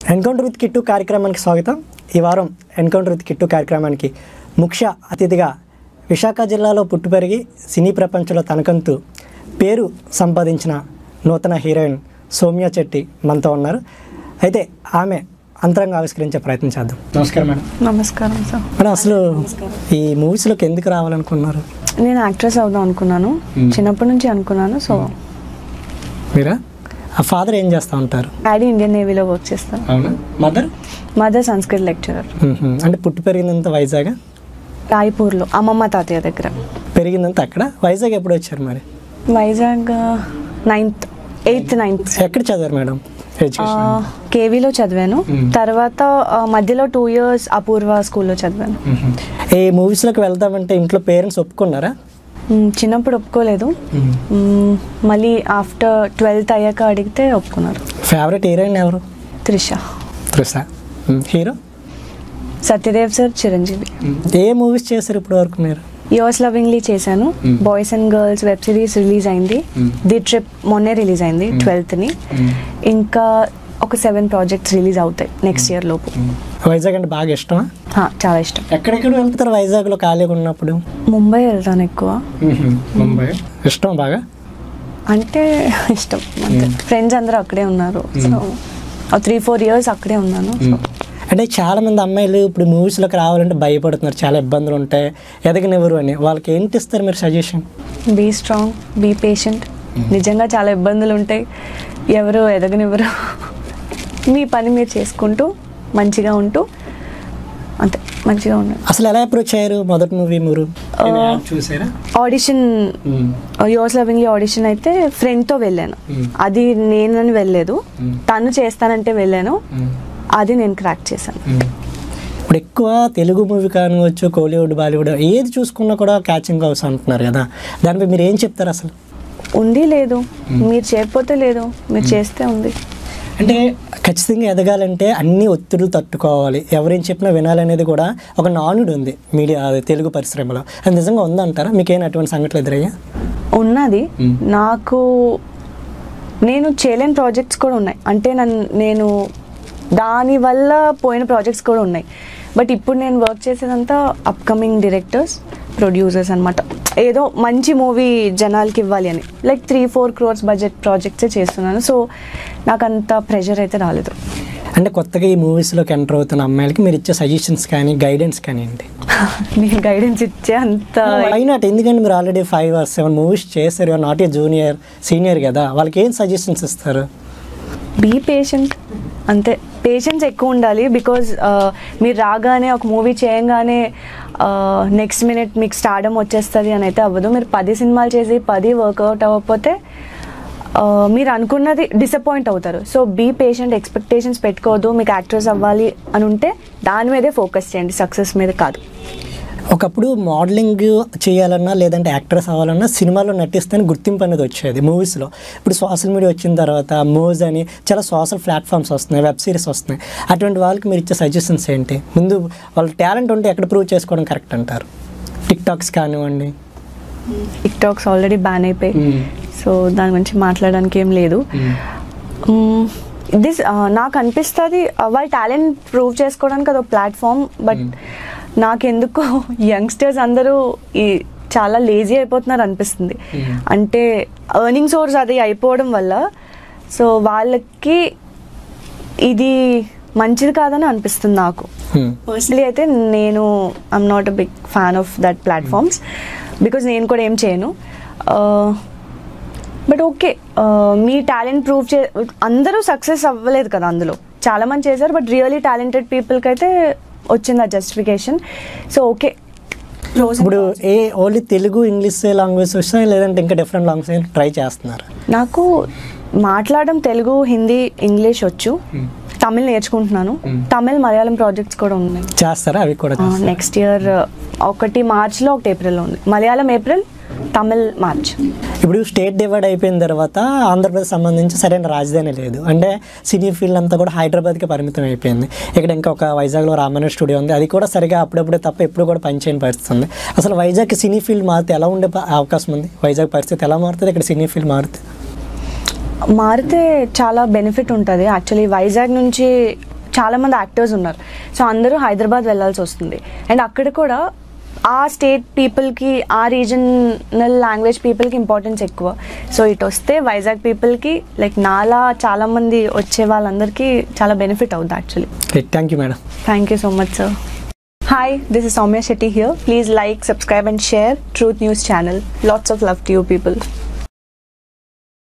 Encounter with kit కార్యక్రమానికి స్వాగతం ఈ వారం ఎన్కౌంటర్ విత్ కిట్టు కార్యక్రమానికి ముఖ్య అతిథిగా విశాఖ జిల్లాలో పుట్టి పెరిగి సినీ ప్రపంచంలో తనకంతు పేరు సంపాదించిన నూతన హీరోయిన్ సౌమ్య చెట్టి మనతో ఉన్నారు అయితే ఆమె అంతరంగా ఆవిష్కరించే ప్రయత్నం చేద్దాం నమస్కారం మేడం నమస్కారం సార్ మేడం అసలు ఈ మూవీస్లోకి ఎందుకు రావాలనుకున్నారు నేను యాక్ట్రెస్ అవుదాం అనుకున్నాను చిన్నప్పటి నుంచి అనుకున్నాను సో మీరా ఆ ఫాదర్ ఏం చేస్తూ ఉంటారు డాడీ ఇండియన్ నేవీలో వర్క్ చేస్తాను అవునా మదర్ మదర్ సంస్కృత్ లెక్చరర్ అంటే పుట్టి పెరిగిందంత వైజాగ్ రాయ్పూర్లో అమ్మమ్మ తాతయ్య దగ్గర పెరిగిందంత అక్కడ వైజాగ్ ఎప్పుడు వచ్చారు మరి వైజాగ్ నైన్త్ ఎయిత్ నైన్త్ ఎక్కడ చదివారు మేడం ఎడ్యుకేషన్ కేవీలో చదివాను తర్వాత ఆ, మధ్యలో టూ ఇయర్స్ అపూర్వ స్కూల్లో చదివాను ఏ మూవీస్లోకి వెళ్దామంటే ఇంట్లో పేరెంట్స్ ఒప్పుకున్నారా మ్, చిన్నప్పుడు ఒప్పుకోలేదు మ్, మళ్ళీ ఆఫ్టర్ ట్వెల్త్ అయ్యాక అడిగితే ఒప్పుకున్నారు ఫేవరెట్ హీరోయిన్ ఎవరు త్రిష త్రిష హీరో సత్యదేవ్ సార్ చిరంజీవి ఏ మూవీస్ చేశారు ఇప్పటి వరకు మీరు యోర్స్ లవింగ్లీ చేశాను boys and girls web series release అయింది ది ట్రిప్ మొన్నే రిలీజ్ అయింది ట్వెల్త్ని ఇంకా ఒక సెవెన్ ప్రాజెక్ట్స్ రిలీజ్ అవుతాయి నెక్స్ట్ ఇయర్ లోపు వైజాగ్ అంటే బాగా ఇష్టమా హా, చాలా ఇష్టం ఎక్కడెక్కడ వెళ్తారు వైజాగ్లో ఖాళీగా ఉన్నప్పుడు ముంబై వెళ్తాను ఎక్కువ ముంబై ఇష్టం బాగా అంటే ఇష్టం అంతే ఫ్రెండ్స్ అందరూ అక్కడే ఉన్నారు సో త్రీ ఫోర్ ఇయర్స్ అక్కడే ఉన్నాను సో అంటే చాలా మంది అమ్మాయిలు ఇప్పుడు మూవీస్లోకి రావాలంటే భయపడుతున్నారు చాలా ఇబ్బందులు ఉంటాయి ఎదగనివ్వరు అని వాళ్ళకి ఏంటి ఇస్తారు మీరు suggestion be strong be patient నిజంగా చాలా ఇబ్బందులు ఉంటాయి ఎవరు ఎదగనివ్వరు మీ పని మీరు చేసుకుంటూ మంచిగా ఉంటూ అంతే మంచిగా ఉండండి అసలు ఎలా అప్రోచ్ అయ్యారు మొదటి మూవీ మీరు చూసారా ఆడిషన్ యోర్స్ లవింగ్లీ ఆడిషన్ అయితే ఫ్రెండ్తో వెళ్ళాను అది నేనని వెళ్ళలేదు తను చేస్తానంటే వెళ్ళాను అది నేను క్రాక్ చేశాను ఇప్పుడు ఎక్కువ తెలుగు మూవీ కానివచ్చు కోలీవుడ్ బాలీవుడ్ ఏది చూసుకున్నా కూడా క్యాచింగ్ హౌస్ అంటున్నారు కదా దానిపై మీరు ఏం చెప్తారు అసలు ఉంది లేదు మీరు చేయకపోతే లేదు మీరు చేస్తే ఉంది అంటే ఖచ్చితంగా ఎదగాలంటే అన్ని ఒత్తిడులు తట్టుకోవాలి ఎవరేం చెప్పినా వినాలనేది కూడా ఒక నానుడు ఉంది మీడియా అదే తెలుగు పరిశ్రమలో అది నిజంగా ఉందంటారా మీకేం అటువంటి సంఘటనలు ఎదురయ్యా ఉన్నది నాకు నేను చేయలేని ప్రాజెక్ట్స్ కూడా ఉన్నాయి అంటే నన్ను నేను దాని వల్ల పోయిన ప్రాజెక్ట్స్ కూడా ఉన్నాయి బట్ ఇప్పుడు నేను వర్క్ చేసేదంతా అప్కమింగ్ డైరెక్టర్స్ ప్రొడ్యూసర్స్ అనమాట ఏదో మంచి మూవీ జనాలకి ఇవ్వాలి అని like three four crores budget ప్రాజెక్ట్సే చేస్తున్నాను సో నాకు అంత ప్రెషర్ అయితే రాలేదు అంటే కొత్తగా ఈ మూవీస్లోకి ఎంటర్ అవుతున్న అమ్మాయిలకి మీరు ఇచ్చే సజెషన్స్ కానీ గైడెన్స్ కానీ ఏంటి నేను గైడెన్స్ ఇచ్చే అంత అయినట్టు ఎందుకంటే మీరు already five or seven movies చేశారు నాట్ ఏ జూనియర్ సీనియర్ కదా వాళ్ళకి ఏం సజెషన్స్ ఇస్తారు బీ పేషెంట్ అంతే పేషెన్స్ ఎక్కువ ఉండాలి బికాజ్ మీరు రాగానే ఒక మూవీ చేయంగానే నెక్స్ట్ మినిట్ మీకు స్టార్డమ్ వచ్చేస్తుంది అని అయితే అవ్వదు మీరు పది సినిమాలు చేసి పది వర్కౌట్ అవ్వకపోతే ఆ, మీరు అనుకున్నది డిసప్పాయింట్ అవుతారు సో బీ పేషెంట్ ఎక్స్పెక్టేషన్స్ పెట్టుకోవద్దు మీకు యాక్టర్స్ అవ్వాలి అని ఉంటే దాని మీదే ఫోకస్ చేయండి సక్సెస్ మీద కాదు ఒకప్పుడు మోడలింగ్ చేయాలన్నా లేదంటే యాక్ట్రెస్ అవ్వాలన్నా సినిమాలో నటిస్తేనే గుర్తింపు అనేది వచ్చేది మూవీస్లో ఇప్పుడు సోషల్ మీడియా వచ్చిన తర్వాత మోజ్ అని చాలా సోషల్ ప్లాట్ఫామ్స్ వస్తున్నాయి వెబ్ సిరీస్ వస్తున్నాయి అటువంటి వాళ్ళకి మీరు ఇచ్చే సజెషన్స్ ఏంటి ముందు వాళ్ళ టాలెంట్ ఉంటే ఎక్కడ ప్రూవ్ చేసుకోవడం కరెక్ట్ అంటారు టిక్ టాక్స్ కానివ్వండి టిక్ టాక్స్ ఆల్రెడీ బ్యాన్ అయిపోయి సో దాని గురించి మాట్లాడడానికి ఏం లేదు దిస్ నాకు అనిపిస్తుంది వాళ్ళ టాలెంట్ ప్రూవ్ చేసుకోవడానికి అదొక ప్లాట్ఫామ్ బట్ నాకెందుకో యంగ్స్టర్స్ అందరూ ఈ చాలా లేజీ అయిపోతున్నారు అనిపిస్తుంది అంటే ఎర్నింగ్ సోర్స్ అది అయిపోవడం వల్ల సో వాళ్ళకి ఇది మంచిది కాదని అనిపిస్తుంది నాకు Hmm. పర్సనలీ అయితే నేను I'm not a big fan of that platforms because నేను కూడా ఏం చేయను బట్ ఓకే మీ టాలెంట్ ప్రూవ్ చే అందరూ సక్సెస్ అవ్వలేదు కదా అందులో చాలా మంది చేశారు బట్ రియలీ టాలెంటెడ్ పీపుల్కి అయితే వచ్చింది ఆ జస్టిఫికేషన్ సో ఓకే ఇప్పుడు ఏ ఓన్లీ తెలుగు ఇంగ్లీష్ లాంగ్వేజ్ వస్తాయి లేదంటే ఇంకా డిఫరెంట్ లాంగ్వేజ్ ట్రై చేస్తున్నారు నాకు మాట్లాడడం తెలుగు హిందీ ఇంగ్లీష్ వచ్చు తమిళ్ నేర్చుకుంటున్నాను తమిళ్ మలయాళం ప్రాజెక్ట్స్ కూడా ఉన్నాయి చేస్తారా అవి కూడా చేస్తారా? నెక్స్ట్ ఇయర్ ఒకటి మార్చ్లో ఒకటి ఏప్రిల్లో ఉంది మలయాళం ఏప్రిల్ తమిళ్ మార్చ్ ఇప్పుడు స్టేట్ డివైడ్ అయిపోయిన తర్వాత ఆంధ్రప్రదేశ్ సంబంధించి సరైన రాజధాని లేదు అంటే సినీ ఫీల్డ్ అంతా కూడా హైదరాబాద్కి పరిమితం అయిపోయింది ఇక్కడ ఇంకా ఒక వైజాగ్లో రామాయణ స్టూడియో ఉంది అది కూడా సరిగా అప్పుడప్పుడే తప్ప ఎప్పుడు కూడా పనిచేయని పరిస్థితి ఉంది అసలు వైజాగ్ సినీ ఫీల్డ్ మారితే ఎలా ఉండే ప- అవకాశం ఉంది వైజాగ్ పరిస్థితి ఎలా మారుతుంది ఇక్కడ సినీ ఫీల్డ్ మారుతుంది మారితే చాలా బెనిఫిట్ ఉంటుంది యాక్చువల్లీ వైజాగ్ నుంచి చాలామంది యాక్టర్స్ ఉన్నారు సో అందరూ హైదరాబాద్ వెళ్ళాల్సి వస్తుంది అండ్ అక్కడ కూడా ఆ స్టేట్ పీపుల్కి ఆ రీజనల్ లాంగ్వేజ్ పీపుల్కి ఇంపార్టెన్స్ ఎక్కువ సో ఇటు వస్తే వైజాగ్ పీపుల్కి లైక్ నాలా చాలామంది వచ్చే వాళ్ళందరికీ చాలా బెనిఫిట్ అవుతుంది actually thank you madam Thank you so much, sir. Hi, this is Soumya Shetty here. Please like, subscribe, and share Truth News channel. Lots of love to you people.